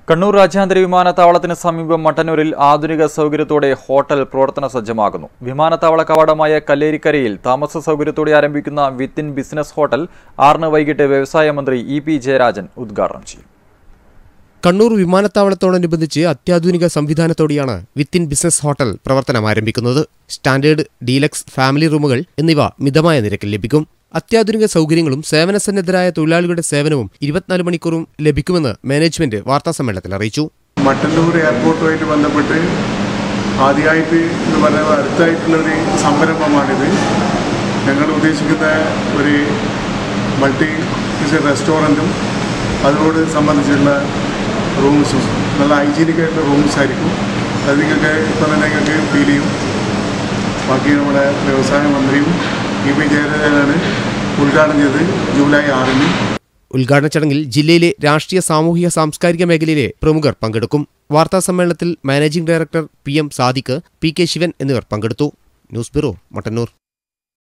കണ്ണൂർ രാജ്യാന്തര വിമാനത്താവളത്തിന് സമീപം മട്ടന്നൂരിൽ ആധുനിക സൗകര്യത്തോടെ ഹോട്ടൽ പ്രവർത്തന സജ്ജമാകുന്നു വിമാനത്താവള കവാടമായ കല്ലേരിക്കരയിൽ താമസ സൗകര്യത്തോടെ ആരംഭിക്കുന്ന വിത്തിൻ ബിസിനസ് ഹോട്ടൽ ആറിന് വൈകിട്ട് വ്യവസായ മന്ത്രി ഇ പി ജയരാജൻ ഉദ്ഘാടനം ചെയ്യും കണ്ണൂർ വിമാനത്താവളത്തോടനുബന്ധിച്ച് അത്യാധുനിക സംവിധാനത്തോടെയാണ് വിത്തിൻ ബിസിനസ് ഹോട്ടൽ പ്രവർത്തനം ആരംഭിക്കുന്നത് സ്റ്റാൻഡേർഡ് ഡീലക്സ് ഫാമിലി റൂമുകൾ എന്നിവ മിതമായ നിരക്കിൽ ലഭിക്കും അത്യാധുനിക സൗകര്യങ്ങളും സേവനസന്നദ്ധരായ തൊഴിലാളികളുടെ സേവനവും ഇരുപത്തിനാല് മണിക്കൂറും ലഭിക്കുമെന്ന് മാനേജ്മെന്റ് വാർത്താസമ്മേളനത്തിൽ അറിയിച്ചു മട്ടന്നൂർ എയർപോർട്ടുമായിട്ട് ബന്ധപ്പെട്ട് ആദ്യമായിട്ട് എന്ന് പറയുന്നത് അടുത്തായിട്ടുള്ള ഒരു സംരംഭമാണിത് ഞങ്ങൾ ഉദ്ദേശിക്കുന്ന ഒരു മൾട്ടി റെസ്റ്റോറൻറ്റും അതിനോട് സംബന്ധിച്ചുള്ള റൂംസും നല്ല ഹൈജീനിക് ആയിട്ടുള്ള റൂംസ് ആയിരിക്കും അത് നിങ്ങൾക്ക് ഇപ്പം തന്നെ നിങ്ങൾക്ക് ഫീൽ ചെയ്യും ബാക്കി നമ്മുടെ വ്യവസായ മന്ത്രിയും ഇ പി ജയരാജനാണ് ഉദ്ഘാടനം ചെയ്തത് ജൂലൈ ആറിന് ഉദ്ഘാടന ചടങ്ങിൽ ജില്ലയിലെ രാഷ്ട്രീയ സാമൂഹിക സാംസ്കാരിക മേഖലയിലെ പ്രമുഖർ പങ്കെടുക്കും വാർത്താസമ്മേളനത്തിൽ managing director P M Sadiq P K Shivan എന്നിവർ പങ്കെടുത്തു ന്യൂസ് ബ്യൂറോ മട്ടന്നൂർ